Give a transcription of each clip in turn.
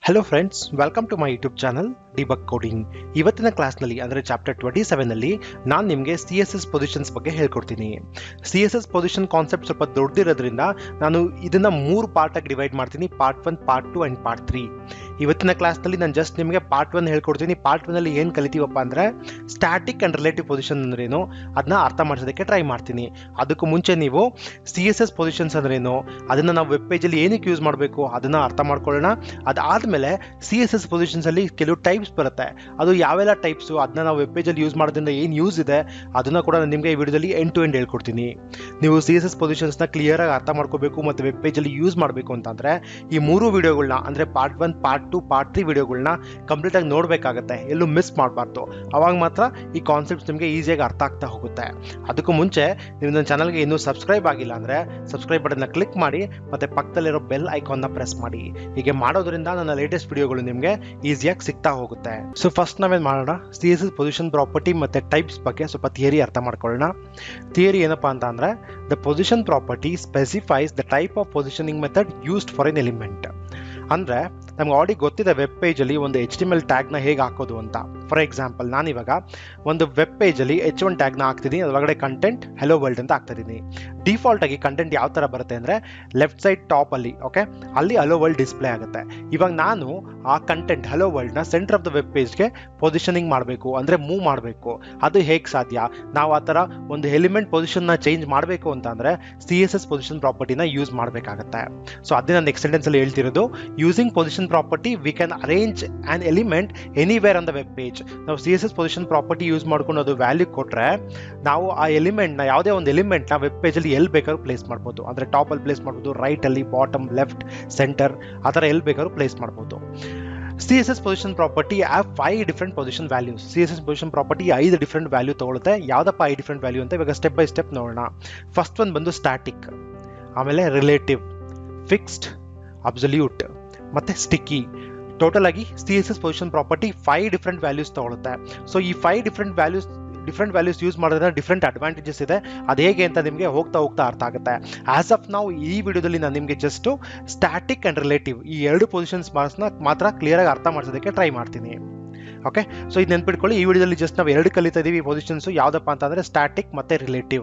hello friends welcome to my YouTube channel debug coding ಇವತ್ತಿನ ಕ್ಲಾಸ್ನಲ್ಲಿ ಅಂದರೆ ಚಾಪ್ಟರ್ ಟ್ವೆಂಟಿ ಸೆವೆನಲ್ಲಿ ನಾನು ನಿಮಗೆ ಸಿ ಎಸ್ ಎಸ್ ಪೊಸಿಷನ್ಸ್ ಬಗ್ಗೆ ಹೇಳ್ಕೊಡ್ತೀನಿ C S S position concept ಸ್ವಲ್ಪ ದೊಡ್ಡದಿರೋದ್ರಿಂದ ನಾನು ಇದನ್ನ ಮೂರು ಪಾರ್ಟಾಗಿ ಡಿವೈಡ್ ಮಾಡ್ತೀನಿ part one part two and part three ಇವತ್ತಿನ ಕ್ಲಾಸ್ನಲ್ಲಿ ನಾನು ಜಸ್ಟ್ ನಿಮಗೆ ಪಾರ್ಟ್ ಒನ್ ಹೇಳ್ಕೊಡ್ತೀನಿ ಪಾರ್ಟ್ ಒನ್ನಲ್ಲಿ ಏನು ಕಲಿತೀವಪ್ಪ ಅಂದರೆ ಸ್ಟ್ಯಾಟಿಕ್ ಆ್ಯಂಡ್ ರಿಲೇಟಿವ್ ಪೊಸಿಷನ್ ಅಂದ್ರೇನು ಅದನ್ನ ಅರ್ಥ ಮಾಡಿಸೋದಕ್ಕೆ ಟ್ರೈ ಮಾಡ್ತೀನಿ ಅದಕ್ಕೂ ಮುಂಚೆ ನೀವು ಸಿ ಎಸ್ ಎಸ್ ಪೊಸಿಷನ್ಸ್ ಅಂದ್ರೇನು ಅದನ್ನು ನಾವು ವೆಬ್ ಪೇಜಲ್ಲಿ ಏನಕ್ಕೆ ಯೂಸ್ ಮಾಡಬೇಕು ಅದನ್ನು ಅರ್ಥ ಮಾಡ್ಕೊಳ್ಳೋಣ ಅದಾದಮೇಲೆ ಸಿ ಎಸ್ ಎಸ್ ಪೊಸಿಷನ್ಸಲ್ಲಿ ಕೆಲವು ಟೈಪ್ಸ್ ಬರುತ್ತೆ ಅದು ಯಾವೆಲ್ಲ ಟೈಪ್ಸು ಅದನ್ನ ನಾವು ವೆಬ್ ಪೇಜಲ್ಲಿ ಯೂಸ್ ಮಾಡೋದ್ರಿಂದ ಏನು ಯೂಸ್ ಇದೆ ಅದನ್ನು ಕೂಡ ನಾನು ನಿಮಗೆ ಈ ವಿಡಿಯೋದಲ್ಲಿ ಎಂಡ್ ಟು ಎಂಡ್ ಹೇಳ್ಕೊಡ್ತೀನಿ ನೀವು ಸಿ ಎಸ್ ಎಸ್ ಪೊಸಿಷನ್ಸ್ನ ಕ್ಲಿಯರಾಗಿ ಅರ್ಥ ಮಾಡ್ಕೋಬೇಕು ಮತ್ತು ವೆಬ್ ಪೇಜಲ್ಲಿ ಯೂಸ್ ಮಾಡಬೇಕು ಅಂತಂದರೆ ಈ ಮೂರು ವಿಡಿಯೋಗಳನ್ನ ಅಂದರೆ part one part two part three ವಿಡಿಯೋಗಳನ್ನ ಕಂಪ್ಲೀಟಾಗಿ ನೋಡಬೇಕಾಗತ್ತೆ ಎಲ್ಲೂ ಮಿಸ್ ಮಾಡಬಾರ್ದು ಅವಾಗ ಮಾತ್ರ ಈ ಕಾನ್ಸೆಪ್ಟ್ಸ್ ನಿಮಗೆ ಈಸಿಯಾಗಿ ಅರ್ಥ ಆಗ್ತಾ ಹೋಗುತ್ತೆ ಅದಕ್ಕೂ ಮುಂಚೆ ನೀವು ನನ್ನ ಚಾನಲ್ಗೆ ಇನ್ನೂ ಸಬ್ಸ್ಕ್ರೈಬ್ ಆಗಿಲ್ಲ ಅಂದರೆ ಸಬ್ಸ್ಕ್ರೈಬ್ ಬಟನ್ನ ಕ್ಲಿಕ್ ಮಾಡಿ ಮತ್ತು ಪಕ್ಕದಲ್ಲಿರೋ ಬೆಲ್ ಐಕಾನ್ನ ಪ್ರೆಸ್ ಮಾಡಿ ಹೀಗೆ ಮಾಡೋದ್ರಿಂದ ನನ್ನ ಲೇಟೆಸ್ಟ್ ವಿಡಿಯೋಗಳು ನಿಮಗೆ ಈಸಿಯಾಗಿ ಸಿಗ್ತಾ ಹೋಗುತ್ತೆ ಸೊ ಫಸ್ಟ್ ನಾವೇನು ಮಾಡೋಣ C S S position property ಮತ್ತು ಟೈಪ್ಸ್ ಬಗ್ಗೆ ಸ್ವಲ್ಪ ಥಿಯರಿ ಅರ್ಥ ಮಾಡ್ಕೊಳ್ಳೋಣ ಥಿಯರಿ ಏನಪ್ಪ ಅಂತ ಅಂದರೆ the position property specifies the type of positioning method used for an element ಅಂದರೆ ನಮ್ಗೆ ಆಲ್ರೆಡಿ ಗೊತ್ತಿದೆ ವೆಬ್ ಪೇಜಲ್ಲಿ ಒಂದು ಎಚ್ ಟಿ ಎಲ್ ಟ್ಯಾಗ್ನ ಹೇಗೆ ಹಾಕೋದು ಅಂತ ಫಾರ್ ಎಕ್ಸಾಂಪಲ್ ನಾನಿವಾಗ ಒಂದು ವೆಬ್ ಪೇಜಲ್ಲಿ ಎಚ್ ಒನ್ ಟ್ಯಾಗ್ನ ಹಾಕ್ತಿದ್ದೀನಿ ಅದರೊಳಗಡೆ ಕಂಟೆಂಟ್ ಹೆಲೋ ವರ್ಲ್ಡ್ ಅಂತ ಹಾಕ್ತಿದ್ದೀನಿ ಡಿಫಾಲ್ಟ್ ಆಗಿ ಕಂಟೆಂಟ್ ಯಾವ ಥರ ಬರುತ್ತೆ ಅಂದರೆ ಲೆಫ್ಟ್ ಸೈಡ್ ಟಾಪಲ್ಲಿ ಓಕೆ ಅಲ್ಲಿ ಹಲೋ ವರ್ಲ್ಡ್ ಡಿಸ್ಪ್ಲೇ ಆಗುತ್ತೆ ಇವಾಗ ನಾನು ಆ ಕಂಟೆಂಟ್ ಹಲೋ ವರ್ಲ್ಡ್ನ ಸೆಂಟರ್ ಆಫ್ ದ ವೆಬ್ ಪೇಜ್ಗೆ ಪೊಸಿಷನಿಂಗ್ ಮಾಡಬೇಕು ಅಂದರೆ ಮೂವ್ ಮಾಡಬೇಕು ಅದು ಹೇಗೆ ಸಾಧ್ಯ ನಾವು ಆ ಥರ ಒಂದು ಎಲಿಮೆಂಟ್ ಪೊಸಿಷನ್ನ ಚೇಂಜ್ ಮಾಡಬೇಕು ಅಂತ ಅಂದರೆ ಸಿ ಎಸ್ ಎಸ್ ಪೊಸಿಷನ್ ಪ್ರಾಪರ್ಟಿನ ಯೂಸ್ ಮಾಡಬೇಕಾಗತ್ತೆ ಸೊ ಅದೇ ನಾನು ನೆಕ್ಸ್ಟ್ ಸೆಂಟೆನ್ಸಲ್ಲಿ ಹೇಳ್ತಿರೋದು using position property we can arrange an element anywhere on the web page ನಾವು C S S position property use ಮಾಡ್ಕೊಂಡು ಅದು ವ್ಯಾಲ್ಯೂ ಕೊಟ್ಟರೆ ನಾವು ಆ ಎಲಿಮೆಂಟ್ನ ಯಾವುದೇ ಒಂದು ಎಲಿಮೆಂಟ್ನ ವೆಬ್ ಪೇಜಲ್ಲಿ ಎಲ್ಲಿ ಬೇಕಾದ್ರೂ ಪ್ಲೇಸ್ ಮಾಡ್ಬೋದು ಅಂದರೆ ಟಾಪಲ್ಲಿ ಪ್ಲೇಸ್ ಮಾಡ್ಬೋದು ರೈಟಲ್ಲಿ ಬಾಟಮ್ ಲೆಫ್ಟ್ ಸೆಂಟರ್ ಆ ಥರ ಎಲ್ಲಿ ಬೇಕಾದ್ರೂ ಪ್ಲೇಸ್ ಮಾಡ್ಬೋದು C S S position property ಆ five different position values C S S position property ಐದು ಡಿಫ್ರೆಂಟ್ ವ್ಯಾಲ್ಯೂ ತಗೊಳುತ್ತೆ ಯಾವುದಪ್ಪ ಐದು ಡಿಫ್ರೆಂಟ್ ವ್ಯಾಲ್ಯೂ ಅಂತ ಇವಾಗ ಸ್ಟೆಪ್ ಬೈ ಸ್ಟೆಪ್ ನೋಡೋಣ ಫಸ್ಟ್ ಒಂದು ಬಂದು ಸ್ಟ್ಯಾಟಿಕ್ ಆಮೇಲೆ ರಿಲೇಟಿವ್ ಫಿಕ್ಸ್ಡ್ ಅಬ್ಸಲ್ಯೂಟ್ ಮತ್ತು ಸ್ಟಿಕ್ಕಿ ಟೋಟಲ್ ಆಗಿ C S S position property five different values ತಗೊಳುತ್ತೆ ಸೊ ಈ five different values different values use ಮಾಡೋದ್ರಿಂದ ಡಿಫ್ರೆಂಟ್ ಅಡ್ವಾಂಟೇಜಸ್ ಇದೆ ಅದು ಹೇಗೆ ಅಂತ ನಿಮಗೆ ಹೋಗ್ತಾ ಹೋಗ್ತಾ ಅರ್ಥ ಆಗುತ್ತೆ ಆಸ್ ಆಫ್ ನಾವು ಈ ವಿಡಿಯೋದಲ್ಲಿ ನಾನು ನಿಮಗೆ ಜಸ್ಟು ಸ್ಟ್ಯಾಟಿಕ್ ಆ್ಯಂಡ್ ರಿಲೇಟಿವ್ ಈ ಎರಡು ಪೊಸಿಷನ್ಸ್ ಮಾರ್ಕ್ಸ್ನ ಮಾತ್ರ ಕ್ಲಿಯರಾಗಿ ಅರ್ಥ ಮಾಡಿಸೋದಕ್ಕೆ ಟ್ರೈ ಮಾಡ್ತೀನಿ ಓಕೆ ಸೊ ಇದು ನೆನ್ಪಿಟ್ಕೊಳ್ಳಿ ಈ ವಿಡಿಯೋದಲ್ಲಿ ಜಸ್ಟ್ ನಾವು ಎರಡು ಕಲಿತಾ ಇದೀವಿ ಪೊಸಿಷನ್ಸು ಯಾವುದಪ್ಪ ಅಂತಂದರೆ ಸ್ಟ್ಯಾಟಿಕ್ ಮತ್ತು ರಿಲೇಟಿವ್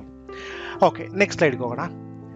ಓಕೆ ನೆಕ್ಸ್ಟ್ ಸ್ಲೈಡ್ಗೆ ಹೋಗೋಣ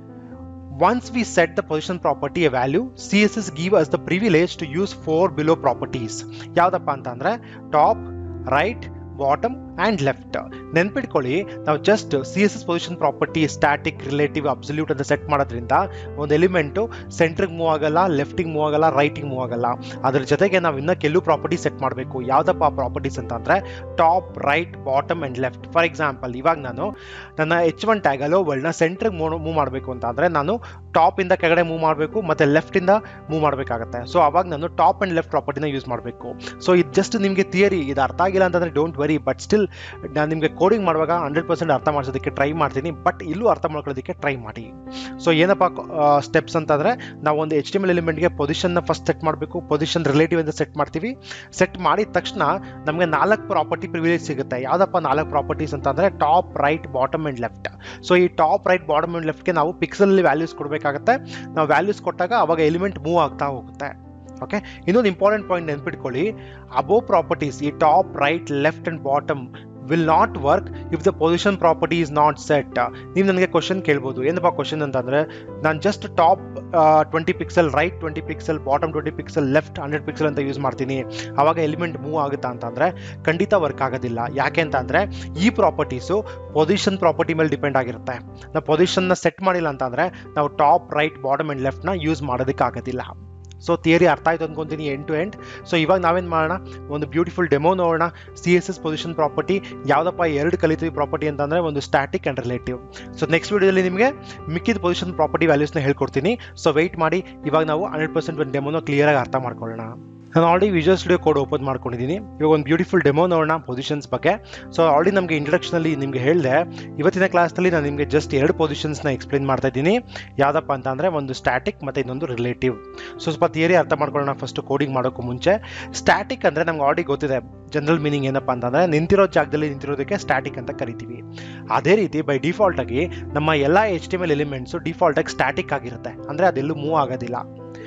once we set the position property a value css give us the privilege to use four below properties ಯಾವ್ದಪ್ಪ ಅಂತಂದ್ರೆ top right bottom and left ನೆನ್ಪಿಟ್ಕೊಳ್ಳಿ ನಾವು just C S S position property static relative absolute ಅಂತ set ಮಾಡೋದ್ರಿಂದ ಒಂದು element ಸೆಂಟ್ರಿಗೆ move ಆಗಲ್ಲ ಲೆಫ್ಟಿಗೆ move ಆಗಲ್ಲ ರೈಟಿಗೆ ಮೂವ್ ಆಗಲ್ಲ ಅದ್ರ ಜೊತೆಗೆ ನಾವು ಇನ್ನೂ ಕೆಲವು ಪ್ರಾಪರ್ಟೀಸ್ ಸೆಟ್ ಮಾಡಬೇಕು ಯಾವುದಪ್ಪ ಆ ಪ್ರಾಪರ್ಟೀಸ್ ಅಂತಂದರೆ top right bottom and left for example ಇವಾಗ ನಾನು ನನ್ನ ಎಚ್ ಒನ್ ಟ್ಯಾಗ್ ಅಲೋ ವರ್ಲ್ಡ್ನ ಸೆಂಟ್ರಿಗೆ ಮೂವ್ ಮೂವ್ ಮಾಡಬೇಕು ಅಂತ ಅಂದರೆ ನಾನು ಟಾಪಿಂದ ಕೆಳಗಡೆ ಮೂವ್ ಮಾಡಬೇಕು ಮತ್ತು ಲೆಫ್ಟಿಂದ ಮೂವ್ ಮಾಡಬೇಕಾಗತ್ತೆ ಸೊ ಅವಾಗ ನಾನು ಟಾಪ್ ಆ್ಯಂಡ್ ಲೆಫ್ಟ್ ಪ್ರಾಪರ್ಟಿನ ಯೂಸ್ ಮಾಡಬೇಕು ಸೊ ಇದು ಜಸ್ಟ್ ನಿಮಗೆ ಥಿಯರಿ ಇದು ಅರ್ಥ ಆಗಿಲ್ಲ ಅಂತಂದರೆ ಡೋಂಟ್ ವರಿ ಬಟ್ ಸ್ಟಿಲ್ ನಾನು ನಿಮಗೆ ಕೋಡಿಂಗ್ ಮಾಡುವಾಗ ಹಂಡ್ರೆಡ್ ಪರ್ಸೆಂಟ್ ಅರ್ಥ ಮಾಡಿಸೋದಕ್ಕೆ ಟ್ರೈ ಮಾಡ್ತೀನಿ ಬಟ್ ಇಲ್ಲೂ ಅರ್ಥ ಮಾಡ್ಕೊಳ್ಳೋದಕ್ಕೆ ಟ್ರೈ ಮಾಡಿ ಸೊ ಏನಪ್ಪ ಸ್ಟೆಪ್ಸ್ ಅಂತಂದರೆ ನಾವು ಒಂದು ಎಚ್ ಟಿ ಎಲ್ ಎಲಿಮೆಂಟ್ಗೆ ಪೊಸಿಷನ್ನ ಫಸ್ಟ್ ಸೆಟ್ ಮಾಡಬೇಕು ಪೊಸಿಷನ್ ರಿಲೇಟಿವ್ ಅಂತ ಸೆಟ್ ಮಾಡ್ತೀವಿ ಸೆಟ್ ಮಾಡಿದ ತಕ್ಷಣ ನಮಗೆ ನಾಲ್ಕು ಪ್ರಾಪರ್ಟಿ ಪ್ರಿವಿಲೇಜ್ ಸಿಗುತ್ತೆ ಯಾವುದಪ್ಪ ನಾಲ್ಕು ಪ್ರಾಪರ್ಟೀಸ್ ಅಂತಂದರೆ top right bottom and left so ಈ ಟಾಪ್ ರೈಟ್ ಬಾಟಮ್ ಆ್ಯಂಡ್ ಲೆಫ್ಟ್ಗೆ ನಾವು ಪಿಕ್ಸಲಲ್ಲಿ ವ್ಯಾಲ್ಯೂಸ್ ಕೊಡಬೇಕಾಗತ್ತೆ ನಾವು ವ್ಯಾಲ್ಯೂಸ್ ಕೊಟ್ಟಾಗ ಅವಾಗ ಎಲಿಮೆಂಟ್ ಮೂವ್ ಆಗ್ತಾ ಹೋಗುತ್ತೆ ಓಕೆ ಇನ್ನೊಂದು ಇಂಪಾರ್ಟೆಂಟ್ ಪಾಯಿಂಟ್ ನೆನ್ಪಿಟ್ಕೊಳ್ಳಿ ಅಬೋ ಪ್ರಾಪರ್ಟೀಸ್ ಈ top right left and bottom will not work if the position property is not set ನೀವು ನನಗೆ ಕ್ವಶನ್ ಕೇಳ್ಬೋದು ಏನಪ್ಪ ಕ್ವಶನ್ ಅಂತಂದರೆ ನಾನು just top twenty pixel right twenty pixel bottom twenty pixel left hundred pixel ಅಂತ use ಮಾಡ್ತೀನಿ ಆವಾಗ element move ಆಗುತ್ತಾ ಅಂತಂದರೆ ಖಂಡಿತ ವರ್ಕ್ ಆಗೋದಿಲ್ಲ ಯಾಕೆ ಅಂತಂದರೆ ಈ ಪ್ರಾಪರ್ಟೀಸು ಪೊಸಿಷನ್ ಪ್ರಾಪರ್ಟಿ ಮೇಲೆ ಡಿಪೆಂಡ್ ಆಗಿರುತ್ತೆ ನಾವು ಪೊಸಿಷನ್ನ ಸೆಟ್ ಮಾಡಿಲ್ಲ ಅಂತಂದರೆ ನಾವು ಟಾಪ್ ರೈಟ್ ಬಾಟಮ್ ಆ್ಯಂಡ್ ಲೆಫ್ಟ್ನ ಯೂಸ್ ಮಾಡೋದಕ್ಕಾಗೋದಿಲ್ಲ ಸೊ ಥಿಯರಿ ಅರ್ಥ ಆಯ್ತು ಅಂದ್ಕೊತೀನಿ ಎಂಡ್ ಟು ಎಂಡ್ ಸೊ ಇವಾಗ ನಾವೇನು ಮಾಡೋಣ ಒಂದು ಬ್ಯೂಟಿಫುಲ್ ಡೆಮೋ ನೋಡೋಣ C S S position property ಯಾವುದಪ್ಪ ಎರಡು ಕಲಿತೀವಿ ಪ್ರಾಪರ್ಟಿ ಅಂತಂದರೆ ಒಂದು static and relative so next ವೀಡಿಯೋದಲ್ಲಿ ನಿಮಗೆ ಮಿಕ್ಕಿದ ಪೊಸಿಷನ್ ಪ್ರಾಪರ್ಟಿ ವ್ಯಾಲ್ಯೂಸ್ನ ಹೇಳ್ಕೊಡ್ತೀನಿ ಸೊ ವೆಯ್ಟ್ ಮಾಡಿ ಇವಾಗ ನಾವು ಹಂಡ್ರೆಡ್ ಪರ್ಸೆಂಟ್ ಒಂದು ಡೆಮೋನ ಕ್ಲಿಯರಾಗಿ ಅರ್ಥ ಮಾಡ್ಕೊಳ್ಳೋಣ ನಾನು already Visual Studio Code open ಮಾಡ್ಕೊಂಡಿದ್ದೀನಿ ಇವಾಗ ಒಂದು ಬ್ಯೂಟಿಫುಲ್ ಡೆಮೋ ನೋಡೋಣ ಪೊಸಿಷನ್ಸ್ ಬಗ್ಗೆ ಸೊ ಆಲ್ರೆಡಿ ನಮಗೆ ಇಂಟ್ರಡಕ್ಷನಲ್ಲಿ ನಿಮಗೆ ಹೇಳಿದೆ ಇವತ್ತಿನ ಕ್ಲಾಸ್ನಲ್ಲಿ ನಾನು ನಿಮಗೆ ಜಸ್ಟ್ ಎರಡು ಪೊಸಿಷನ್ಸ್ನ ಎಕ್ಸ್ಪ್ಲೇನ್ ಮಾಡ್ತಾ ಇದ್ದೀನಿ ಯಾವುದಪ್ಪ ಅಂತ ಅಂದರೆ ಒಂದು ಸ್ಟ್ಯಾಟಿಕ್ ಮತ್ತು ಇನ್ನೊಂದು ರಿಲೇಟಿವ್ ಸೊ ಸ್ವಲ್ಪ ಥಿಯರಿ ಅರ್ಥ ಮಾಡ್ಕೊಳ್ಳೋಣ ಫಸ್ಟ್ ಕೋಡಿಂಗ್ ಮಾಡೋಕ್ಕೂ ಮುಂಚೆ ಸ್ಟ್ಯಾಟಿಕ್ ಅಂದರೆ ನಮ್ಗೆ ಆಲ್ರೆಡಿ ಗೊತ್ತಿದೆ ಜನರಲ್ ಮೀನಿಂಗ್ ಏನಪ್ಪ ಅಂತಂದರೆ ನಿಂತಿರೋ ಜಾಗದಲ್ಲಿ ನಿಂತಿರೋದಕ್ಕೆ ಸ್ಟ್ಯಾಟಿಕ್ ಅಂತ ಕರಿತೀವಿ ಅದೇ ರೀತಿ ಬೈ ಡಿಫಾಲ್ಟ್ ಆಗಿ ನಮ್ಮ ಎಲ್ಲ ಎಚ್ ಟಿ ಎಲ್ ಎಲಿಮೆಂಟ್ಸು ಡಿಫಾಲ್ಟಾಗಿ ಸ್ಟ್ಯಾಟಿಕ್ ಆಗಿರುತ್ತೆ ಅಂದರೆ ಅದೆಲ್ಲೂ ಮೂವ್ ಆಗೋದಿಲ್ಲ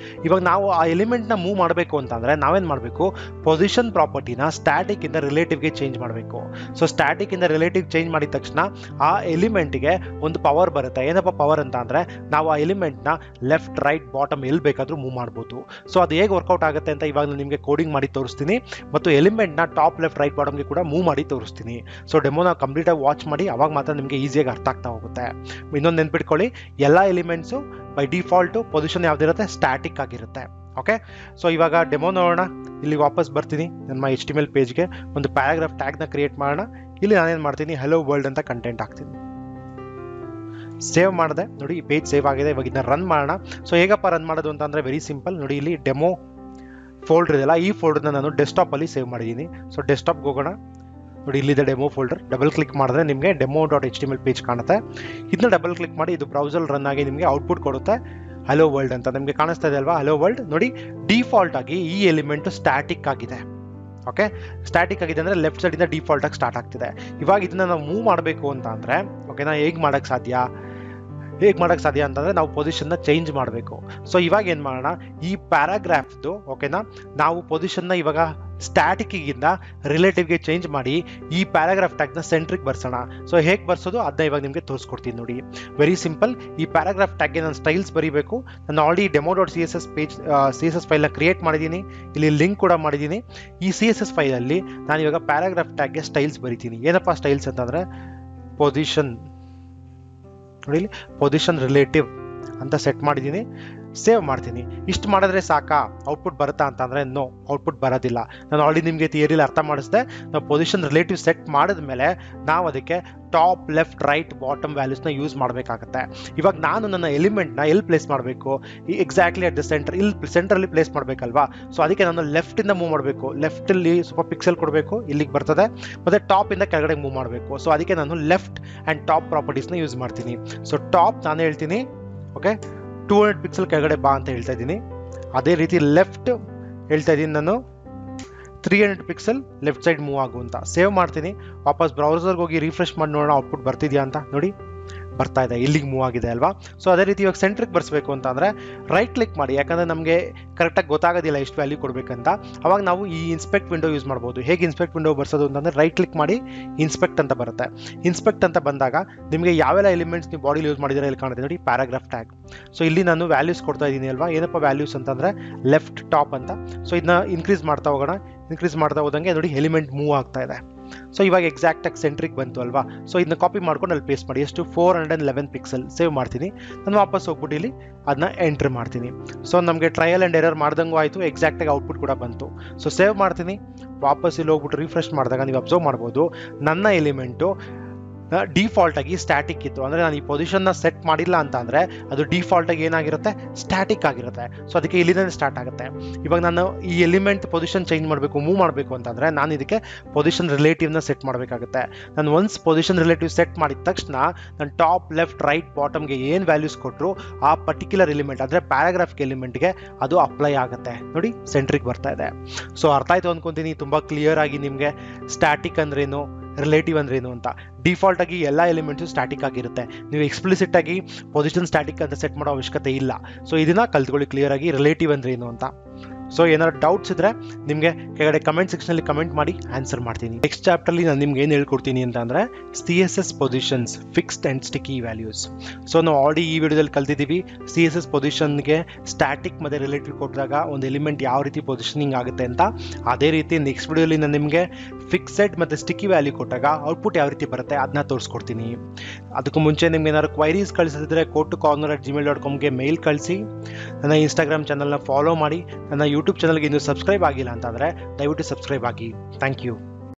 ಇವಾಗ ನಾವು ಆ ಎಲಿಮೆಂಟ್ನ ಮೂವ್ ಮಾಡಬೇಕು ಅಂತಂದರೆ ನಾವೇನು ಮಾಡಬೇಕು ಪೊಸಿಷನ್ ಪ್ರಾಪರ್ಟಿನ ಸ್ಟ್ಯಾಟಿಕ್ಕಿಂದ ರಿಲೇಟಿವ್ಗೆ ಚೇಂಜ್ ಮಾಡಬೇಕು ಸೊ ಸ್ಟ್ಯಾಟಿಕ್ಕಿಂದ ರಿಲೇಟಿವ್ ಚೇಂಜ್ ಮಾಡಿದ ತಕ್ಷಣ ಆ ಎಲಿಮೆಂಟ್ಗೆ ಒಂದು ಪವರ್ ಬರುತ್ತೆ ಏನಪ್ಪ ಪವರ್ ಅಂತ ಅಂದರೆ ನಾವು ಆ ಎಲಿಮೆಂಟ್ನ ಲೆಫ್ಟ್ ರೈಟ್ ಬಾಟಮ್ ಎಲ್ಲಿ ಬೇಕಾದರೂ ಮೂವ್ ಮಾಡ್ಬೋದು ಸೊ ಅದು ಹೇಗೆ ವರ್ಕೌಟ್ ಆಗುತ್ತೆ ಅಂತ ಇವಾಗ ನಾನು ನಿಮಗೆ ಕೋಡಿಂಗ್ ಮಾಡಿ ತೋರಿಸ್ತೀನಿ ಮತ್ತು ಎಲಿಮೆಂಟ್ನ ಟಾಪ್ ಲೆಫ್ಟ್ ರೈಟ್ ಬಾಟಮ್ಗೆ ಕೂಡ ಮೂವ್ ಮಾಡಿ ತೋರಿಸ್ತೀನಿ ಸೊ ಡೆಮೋನ ಕಂಪ್ಲೀಟಾಗಿ ವಾಚ್ ಮಾಡಿ ಅವಾಗ ಮಾತ್ರ ನಿಮಗೆ ಈಸಿಯಾಗಿ ಅರ್ಥ ಆಗ್ತಾ ಹೋಗುತ್ತೆ ಇನ್ನೊಂದು ನೆನ್ಪಿಟ್ಕೊಳ್ಳಿ ಎಲ್ಲ ಎಲಿಮೆಂಟ್ಸು ಬೈ ಡಿಫಾಲ್ಟು ಪೊಸಿಷನ್ ಯಾವ್ದಿರುತ್ತೆ ಸ್ಟ್ಯಾಟಿಕ್ ಆಗಿರುತ್ತೆ ಓಕೆ ಸೊ ಇವಾಗ ಡೆಮೋ ನೋಡೋಣ ಇಲ್ಲಿ ವಾಪಸ್ ಬರ್ತೀನಿ ನನ್ನ ಎಚ್ ಟಿ ಮೇಲ್ ಪೇಜ್ಗೆ ಒಂದು ಪ್ಯಾರಾಗ್ರಾಫ್ ಟ್ಯಾಗ್ನ ಕ್ರಿಯೇಟ್ ಮಾಡೋಣ ಇಲ್ಲಿ ನಾನೇನು ಮಾಡ್ತೀನಿ ಹೆಲೋ ವರ್ಲ್ಡ್ ಅಂತ ಕಂಟೆಂಟ್ ಹಾಕ್ತೀನಿ ಸೇವ್ ಮಾಡಿದೆ ನೋಡಿ ಈ ಪೇಜ್ ಸೇವ್ ಆಗಿದೆ ಇವಾಗ ಇದನ್ನ ರನ್ ಮಾಡೋಣ ಸೊ ಹೇಗಪ್ಪ ರನ್ ಮಾಡೋದು ಅಂತಂದರೆ ವೆರಿ ಸಿಂಪಲ್ ನೋಡಿ ಇಲ್ಲಿ ಡೆಮೋ ಫೋಲ್ಡರ್ ಇದೆಯಲ್ಲ ಈ ಫೋಲ್ಡರ್ನ ನಾನು ಡೆಸ್ಕ್ಟಾಪಲ್ಲಿ ಸೇವ್ ಮಾಡಿದ್ದೀನಿ ಸೊ ಡೆಸ್ಕ್ಟಾಪ್ಗೆ ಹೋಗೋಣ ನೋಡಿ ಇಲ್ಲಿದೆ ಡೆಮೋ ಫೋಲ್ಡರ್ ಡಬಲ್ ಕ್ಲಿಕ್ ಮಾಡಿದ್ರೆ ನಿಮಗೆ demo dot H T L page ಕಾಣುತ್ತೆ ಇದನ್ನ ಡಬಲ್ ಕ್ಲಿಕ್ ಮಾಡಿ ಇದು ಬ್ರೌಸರ್ ರನ್ ಆಗಿ ನಿಮಗೆ ಔಟ್ಪುಟ್ ಕೊಡುತ್ತೆ ಹಲೋ ವರ್ಲ್ಡ್ ಅಂತ ನಿಮಗೆ ಕಾಣಿಸ್ತಾ ಇದೆ ಅಲ್ವಾ ಹಲೋ ವರ್ಲ್ಡ್ ನೋಡಿ ಡಿಫಾಲ್ಟ್ ಆಗಿ ಈ ಎಲಿಮೆಂಟ್ ಸ್ಟ್ಯಾಟಿಕ್ ಆಗಿದೆ ಓಕೆ ಸ್ಟ್ಯಾಟಿಕ್ ಆಗಿದೆ ಅಂದರೆ ಲೆಫ್ಟ್ ಸೈಡಿಂದ ಡಿಫಾಲ್ಟ್ ಆಗಿ ಸ್ಟಾರ್ಟ್ ಆಗ್ತಿದೆ ಇವಾಗ ಇದನ್ನ ನಾವು ಮೂವ್ ಮಾಡಬೇಕು ಅಂತ ಅಂದರೆ ಓಕೆನಾ ಹೇಗೆ ಮಾಡೋಕ್ಕೆ ಸಾಧ್ಯ ಹೇಗೆ ಮಾಡೋಕ್ಕೆ ಸಾಧ್ಯ ಅಂತಂದರೆ ನಾವು ಪೊಸಿಷನ್ನ ಚೇಂಜ್ ಮಾಡಬೇಕು ಸೊ ಇವಾಗ ಏನು ಮಾಡೋಣ ಈ ಪ್ಯಾರಾಗ್ರಾಫ್ದು ಓಕೆನಾ ನಾವು ಪೊಸಿಷನ್ನ ಇವಾಗ ಸ್ಟ್ಯಾಟಿಕ್ಕಿಗಿಂತ ರಿಲೇಟಿವ್ಗೆ ಚೇಂಜ್ ಮಾಡಿ ಈ ಪ್ಯಾರಾಗ್ರಾಫ್ ಟ್ಯಾಗ್ನ ಸೆಂಟ್ರಿಗೆ ಬರ್ಸೋಣ ಸೊ ಹೇಗೆ ಬರ್ಸೋದು ಅದನ್ನ ಇವಾಗ ನಿಮಗೆ ತೋರಿಸ್ಕೊಡ್ತೀನಿ ನೋಡಿ ವೆರಿ ಸಿಂಪಲ್ ಈ ಪ್ಯಾರಾಗ್ರಾಫ್ ಟ್ಯಾಗ್ಗೆ ನಾನು ಸ್ಟೈಲ್ಸ್ ಬರೀಬೇಕು ನಾನು already demo dot C S S page C S S ಫೈಲ್ನ ಕ್ರಿಯೇಟ್ ಮಾಡಿದ್ದೀನಿ ಇಲ್ಲಿ ಲಿಂಕ್ ಕೂಡ ಮಾಡಿದ್ದೀನಿ ಈ ಸಿ ಎಸ್ ಎಸ್ ಫೈಲಲ್ಲಿ ನಾನು ಇವಾಗ ಪ್ಯಾರಾಗ್ರಾಫ್ ಟ್ಯಾಗ್ಗೆ ಸ್ಟೈಲ್ಸ್ ಬರಿತೀನಿ ಏನಪ್ಪ ಸ್ಟೈಲ್ಸ್ ಅಂತಂದರೆ ಪೊಸಿಷನ್ ನೋಡಿ ಇಲ್ಲಿ ಪೊಸಿಷನ್ ರಿಲೇಟಿವ್ ಅಂತ ಸೆಟ್ ಮಾಡಿದ್ದೀನಿ ಸೇವ್ ಮಾಡ್ತೀನಿ ಇಷ್ಟು ಮಾಡಿದ್ರೆ ಸಾಕಾ ಔಟ್ಪುಟ್ ಬರುತ್ತಾ ಅಂತಂದರೆ ನೋ ಔಟ್ಪುಟ್ ಬರೋದಿಲ್ಲ ನಾನು ಆಲ್ರೆಡಿ ನಿಮಗೆ ಥಿಯರಿಲಿ ಅರ್ಥ ಮಾಡಿಸಿದೆ ನಾವು ಪೊಸಿಷನ್ ರಿಲೇಟಿವ್ ಸೆಟ್ ಮಾಡಿದ್ಮೇಲೆ ನಾವು ಅದಕ್ಕೆ ಟಾಪ್ ಲೆಫ್ಟ್ ರೈಟ್ ಬಾಟಮ್ ವ್ಯಾಲ್ಯೂಸ್ನ ಯೂಸ್ ಮಾಡಬೇಕಾಗತ್ತೆ ಇವಾಗ ನಾನು ನನ್ನ ಎಲಿಮೆಂಟ್ನ ಎಲ್ಲಿ ಪ್ಲೇಸ್ ಮಾಡಬೇಕು ಈ ಎಕ್ಸಾಕ್ಟ್ಲಿ ಅಟ್ ದ ಸೆಂಟರ್ ಇಲ್ಲಿ ಸೆಂಟ್ರಲ್ಲಿ ಪ್ಲೇಸ್ ಮಾಡಬೇಕಲ್ವಾ ಸೊ ಅದಕ್ಕೆ ನಾನು ಲೆಫ್ಟಿಂದ ಮೂವ್ ಮಾಡಬೇಕು ಲೆಫ್ಟಲ್ಲಿ ಸ್ವಲ್ಪ ಪಿಕ್ಸೆಲ್ ಕೊಡಬೇಕು ಇಲ್ಲಿಗೆ ಬರ್ತದೆ ಮತ್ತು ಟಾಪಿಂದ ಕೆಳಗಡೆ ಮೂವ್ ಮಾಡಬೇಕು ಸೊ ಅದಕ್ಕೆ ನಾನು ಲೆಫ್ಟ್ ಆ್ಯಂಡ್ ಟಾಪ್ ಪ್ರಾಪರ್ಟೀಸ್ನ ಯೂಸ್ ಮಾಡ್ತೀನಿ ಸೊ ಟಾಪ್ ನಾನು ಹೇಳ್ತೀನಿ ಓಕೆ ಟೂ ಹಂಡ್ರೆಡ್ ಪಿಕ್ಸೆಲ್ ಕೆಳಗಡೆ ಬಾ ಅಂತ ಹೇಳ್ತಾ ಇದ್ದೀನಿ ಅದೇ ರೀತಿ ಲೆಫ್ಟ್ ಹೇಳ್ತಾ ಇದ್ದೀನಿ ನಾನು three hundred pixel left side move ಆಗು ಅಂತ ಸೇವ್ ಮಾಡ್ತೀನಿ ವಾಪಸ್ ಬ್ರೌಸರ್ಗೆ ಹೋಗಿ ರಿಫ್ರೆಶ್ ಮಾಡಿ ನೋಡೋಣ ಔಟ್ಪುಟ್ ಬರ್ತಿದ್ಯಾ ಅಂತ ನೋಡಿ ಬರ್ತಾ ಇದೆ ಇಲ್ಲಿಗೆ ಮೂವ್ ಆಗಿದೆ ಅಲ್ವಾ ಸೊ ಅದೇ ರೀತಿ ಇವಾಗ ಸೆಂಟ್ರಿಗೆ ಬರ್ಸ್ಬೇಕು ಅಂತ ಅಂದರೆ ರೈಟ್ ಕ್ಲಿಕ್ ಮಾಡಿ ಯಾಕಂದರೆ ನಮಗೆ ಕರೆಕ್ಟಾಗಿ ಗೊತ್ತಾಗೋದಿಲ್ಲ ಎಷ್ಟು ವ್ಯಾಲ್ಯೂ ಕೊಡಬೇಕಂತ ಅವಾಗ ನಾವು ಈ ಇನ್ಸ್ಪೆಕ್ಟ್ ವಿಂಡೋ ಯೂಸ್ ಮಾಡ್ಬೋದು ಹೇಗೆ ಇನ್ಸ್ಪೆಕ್ಟ್ ವಿಂಡೋ ಬರ್ಸೋದು ಅಂತಂದರೆ ರೈಟ್ ಕ್ಲಿಕ್ ಮಾಡಿ ಇನ್ಸ್ಪೆಕ್ಟ್ ಅಂತ ಬರುತ್ತೆ ಇನ್ಸ್ಪೆಕ್ಟ್ ಅಂತ ಬಂದಾಗ ನಿಮಗೆ ಯಾವೆಲ್ಲ ಎಲಿಮೆಂಟ್ಸ್ ನೀವು ಬಾಡಿಲಿ ಯೂಸ್ ಮಾಡಿದ್ರೆ ಇಲ್ಲಿ ಕಾಣುತ್ತೆ ನೋಡಿ ಪ್ಯಾರಾಗ್ರಾಫ್ ಟ್ಯಾಗ್ ಸೊ ಇಲ್ಲಿ ನಾನು ವ್ಯಾಲ್ಯೂಸ್ ಕೊಡ್ತಾ ಇದ್ದೀನಿ ಅಲ್ವಾ ಏನಪ್ಪ ವ್ಯಾಲ್ಯೂಸ್ ಅಂತಂದರೆ ಲೆಫ್ಟ್ ಟಾಪ್ ಅಂತ ಸೊ ಇದನ್ನ ಇನ್ಕ್ರೀಸ್ ಮಾಡ್ತಾ ಹೋಗೋಣ ಇನ್ಕ್ರೀಸ್ ಮಾಡ್ತಾ ಹೋದಂಗೆ ನೋಡಿ ಎಲಿಮೆಂಟ್ ಮೂವ್ ಆಗ್ತಾ ಇದೆ ಸೊ ಇವಾಗ ಎಕ್ಸಾಕ್ಟಾಗಿ ಸೆಂಟ್ರಿಗೆ ಬಂತು ಅಲ್ವಾ ಸೊ ಇದನ್ನ ಕಾಪಿ ಮಾಡ್ಕೊಂಡು ಅಲ್ಲಿ ಪೇಸ್ಟ್ ಮಾಡಿ ಎಷ್ಟು four hundred and eleven pixel save ಮಾಡ್ತೀನಿ ನಾನು ವಾಪಸ್ ಹೋಗ್ಬಿಟ್ಟು ಇಲ್ಲಿ ಅದನ್ನ ಎಂಟ್ರ್ ಮಾಡ್ತೀನಿ ಸೊ ನಮಗೆ ಟ್ರಯಲ್ ಆ್ಯಂಡ್ ಎರರ್ ಮಾಡ್ದಂಗೂ ಆಯಿತು ಎಕ್ಸಾಕ್ಟಾಗಿ ಔಟ್ಪುಟ್ ಕೂಡ ಬಂತು ಸೊ ಸೇವ್ ಮಾಡ್ತೀನಿ ವಾಪಸ್ ಇಲ್ಲಿ ಹೋಗ್ಬಿಟ್ಟು ರಿಫ್ರೆಶ್ ಮಾಡಿದಾಗ ನೀವು ಅಬ್ಸರ್ವ್ ಮಾಡ್ಬೋದು ನನ್ನ ಎಲಿಮೆಂಟು ಡಿಫಾಲ್ಟ್ ಆಗಿ ಸ್ಟ್ಯಾಟಿಕ್ ಇತ್ತು ಅಂದರೆ ನಾನು ಈ ಪೊಸಿಷನ್ನ ಸೆಟ್ ಮಾಡಿಲ್ಲ ಅಂತ ಅಂದರೆ ಅದು ಡಿಫಾಲ್ಟ್ ಆಗಿ ಏನಾಗಿರುತ್ತೆ ಸ್ಟ್ಯಾಟಿಕ್ ಆಗಿರುತ್ತೆ ಸೊ ಅದಕ್ಕೆ ಇಲ್ಲಿಂದ ಸ್ಟಾರ್ಟ್ ಆಗುತ್ತೆ ಇವಾಗ ನಾನು ಈ ಎಲಿಮೆಂಟ್ ಪೊಸಿಷನ್ ಚೇಂಜ್ ಮಾಡಬೇಕು ಮೂವ್ ಮಾಡಬೇಕು ಅಂತಂದರೆ ನಾನು ಇದಕ್ಕೆ ಪೊಸಿಷನ್ ರಿಲೇಟಿವ್ನ ಸೆಟ್ ಮಾಡಬೇಕಾಗುತ್ತೆ ನಾನು ಒನ್ಸ್ ಪೊಸಿಷನ್ ರಿಲೇಟಿವ್ ಸೆಟ್ ಮಾಡಿದ ತಕ್ಷಣ ನಾನು ಟಾಪ್ ಲೆಫ್ಟ್ ರೈಟ್ ಬಾಟಮ್ಗೆ ಏನು ವ್ಯಾಲ್ಯೂಸ್ ಕೊಟ್ಟರು ಆ ಪರ್ಟಿಕ್ಯುಲರ್ ಎಲಿಮೆಂಟ್ ಅಂದರೆ ಪ್ಯಾರಾಗ್ರಾಫ್ಗೆ ಎಲಿಮೆಂಟ್ಗೆ ಅದು ಅಪ್ಲೈ ಆಗುತ್ತೆ ನೋಡಿ ಸೆಂಟ್ರಿಗೆ ಬರ್ತಾ ಇದೆ ಸೊ ಅರ್ಥ ಆಯ್ತು ಅಂದ್ಕೊತೀನಿ ತುಂಬ ಕ್ಲಿಯರ್ ಆಗಿ ನಿಮಗೆ ಸ್ಟ್ಯಾಟಿಕ್ ಅಂದ್ರೇನು ರಿಲೇಟಿವ್ ಅಂದ್ರೇನು ಅಂತ ಡಿಫಾಲ್ಟ್ ಆಗಿ ಎಲ್ಲ ಎಲಿಮೆಂಟ್ಸು ಸ್ಟ್ಯಾಟಿಕ್ ಆಗಿರುತ್ತೆ ನೀವು ಎಕ್ಸ್ಪ್ಲಿಸಿಟ್ ಆಗಿ ಪೊಸಿಷನ್ ಸ್ಟ್ಯಾಟಿಕ್ ಅಂತ ಸೆಟ್ ಮಾಡೋ ಅವಶ್ಯಕತೆ ಇಲ್ಲ ಸೊ ಇದನ್ನ ಕಲ್ತ್ಕೊಳ್ಳಿ ಕ್ಲಿಯರ್ ಆಗಿ ರಿಲೇಟಿವ್ ಅಂದ್ರೆ ಏನು ಅಂತ ಸೊ ಏನಾದ್ರು ಡೌಟ್ಸ್ ಇದ್ರೆ ನಿಮಗೆ ಕೆಳಗಡೆ ಕಮೆಂಟ್ ಸೆಕ್ಷನಲ್ಲಿ ಕಮೆಂಟ್ ಮಾಡಿ ಆನ್ಸರ್ ಮಾಡ್ತೀನಿ ನೆಕ್ಸ್ಟ್ ಚಾಪ್ಟರ್ಲಿ ನಾನು ನಿಮ್ಗೆ ಏನು ಹೇಳ್ಕೊಡ್ತೀನಿ ಅಂತ ಅಂದರೆ C S S positions fixed and sticky values so ನಾವು ಆಲ್ರೆಡಿ ಈ ವಿಡಿಯೋದಲ್ಲಿ ಕಲ್ತಿದ್ದೀವಿ ಸಿ ಎಸ್ ಎಸ್ ಪೊಸಿಷನ್ಗೆ ಸ್ಟ್ಯಾಟಿಕ್ ಮತ್ತು ರಿಲೇಟಿವ್ ಕೊಟ್ಟಿದಾಗ ಒಂದು ಎಲಿಮೆಂಟ್ ಯಾವ ರೀತಿ ಪೊಸಿಷನಿಂಗ್ ಆಗುತ್ತೆ ಅಂತ ಅದೇ ರೀತಿ ನೆಕ್ಸ್ಟ್ ವಿಡಿಯೋಲಿ ನಾನು ನಿಮಗೆ ಫಿಕ್ಸೆಡ್ ಮತ್ತು ಸ್ಟಿಕ್ಕಿ ವ್ಯಾಲ್ಯೂ ಕೊಟ್ಟಾಗ ಔಟ್ಪುಟ್ ಯಾವ ರೀತಿ ಬರುತ್ತೆ ಅದನ್ನ ತೋರಿಸ್ಕೊಡ್ತೀನಿ ಅದಕ್ಕೂ ಮುಂಚೆ ನಿಮ್ಗೆ ಏನಾದ್ರು ಕ್ವೈರೀಸ್ ಕಳಿಸಿದ್ರೆ code corner at Gmail dot ಕಾಮ್ಗೆ ಮೇಲ್ ಕಳಿಸಿ ನನ್ನ ಇನ್ಸ್ಟಾಗ್ರಾಮ್ ಚಾನಲ್ನ ಫಾಲೋ ಮಾಡಿ ನನ್ನ ಯೂಟ್ಯೂಬ್ ಚಾನಲ್ಗೆ ಇನ್ನೂ ಸಬ್ಸ್ಕ್ರೈಬ್ ಆಗಿಲ್ಲ ಅಂತಂದರೆ ದಯವಿಟ್ಟು ಸಬ್ಸ್ಕ್ರೈಬ್ ಆಗಿ ಥ್ಯಾಂಕ್ ಯು